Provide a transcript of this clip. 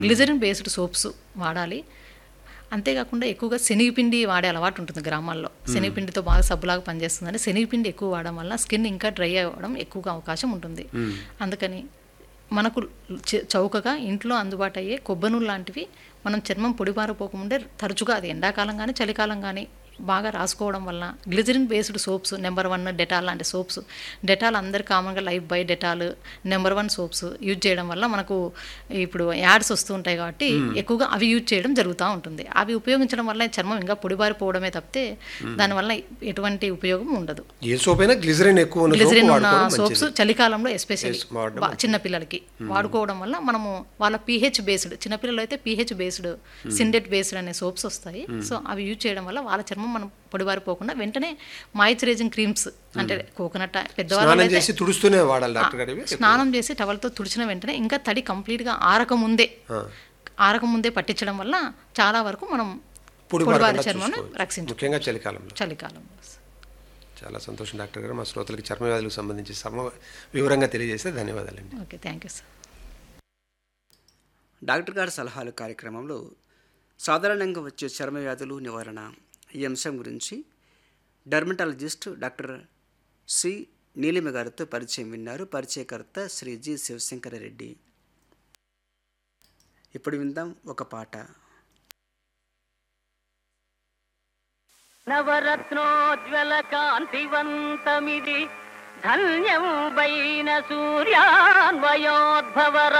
Glycerin based soaps వాడాలి అంతేకాకుండా ఎక్కువగా శనగపిండి వాడే అలవాటు ఉంటుంది గ్రామాల్లో శనగపిండితో బాగా సబ్బులాగా పనిచేస్తుందని శనగపిండి ఎక్కువ వాడడం వల్ల స్కిన్ ఇంకా డ్రై అవ్వడం ఎక్కువగా అవకాశం ఉంటుంది అందుకని మనకు చ- చౌకగా ఇంట్లో అందుబాటు అయ్యే కొబ్బరి నూనె లాంటివి మనం చర్మం పొడిబారిపోకముందే తరచుగా అది ఎండాకాలం కానీ చలికాలం కానీ బాగా రాసుకోవడం వల్ల glycerin based soaps number one Dettol లాంటి సోప్స్ డెటాల్ అందరు కామన్గా Lifebuoy Dettol number one soaps use చేయడం వల్ల మనకు ఇప్పుడు యాడ్స్ వస్తూ ఉంటాయి కాబట్టి ఎక్కువగా అవి యూజ్ చేయడం జరుగుతూ ఉంటుంది అవి ఉపయోగించడం వల్ల చర్మం ఇంకా పొడిబారిపోవడమే తప్పితే దానివల్ల ఎటువంటి ఉపయోగం ఉండదు ఏ సోప్ అయినా గ్లిజరిన్ ఎక్కువ ఉన్న soap గ్లిజరిన్ ఉన్న వాడుకోవడం సోప్స్ మంచిది. చలికాలంలో ఎస్పెషల్లీ Yes, వాడడం చిన్న పిల్లలకి వాడుకోవడం వల్ల మనము వాళ్ళ పీహెచ్ బేస్డ్ చిన్నపిల్లలు అయితే పీహెచ్ బేస్డ్ సిండెట్ బేస్డ్ అనే సోప్స్ వస్తాయి సో అవి యూజ్ చేయడం వల్ల వాళ్ళ చర్మం మనం పొడిబారిపోకుండా వెంటనే మాయిశ్చరైజింగ్ క్రీమ్స్ అంటే కోకోనట్ పెద్దవాళ్ళు స్నానం అయితే చేసి తుడుస్తూనే వాడాలి డాక్టర్ గారు ఇవి స్నానం చేసి టవల్తో తుడిచిన వెంటనే ఇంకా తడి కంప్లీట్గా ఆరక ముందే ఆరక ముందే పట్టించడం వల్ల చాలా వరకు మనం పొడి పొడిబారి పడకుండా చర్మం చూసుకోవచ్చు. రక్షించు ముఖ్యంగా చలికాలంలో చలికాలంలో చాలా సంతోషం డాక్టర్ గారు మా శ్రోతలకి చర్మ వ్యాధులకు సంబంధించి సమ వివరంగా తెలియజేస్తే ధన్యవాదాలండి okay thank you sir doctor గారి సలహాలు కార్యక్రమంలో సాధారణంగా వచ్చే చర్మ వ్యాధులు నివారణ ఈ అంశం గురించి డర్మటాలజిస్ట్ డాక్టర్ సి నీలిమ గారితో పరిచయం విన్నారు పరిచయకర్త శ్రీ జి శివశంకర రెడ్డి ఇప్పుడు విందాం ఒక పాట నవరత్నోజ్వల కాంతివంతమిది ధన్యం వైన సూర్యాన్వయోద్భవ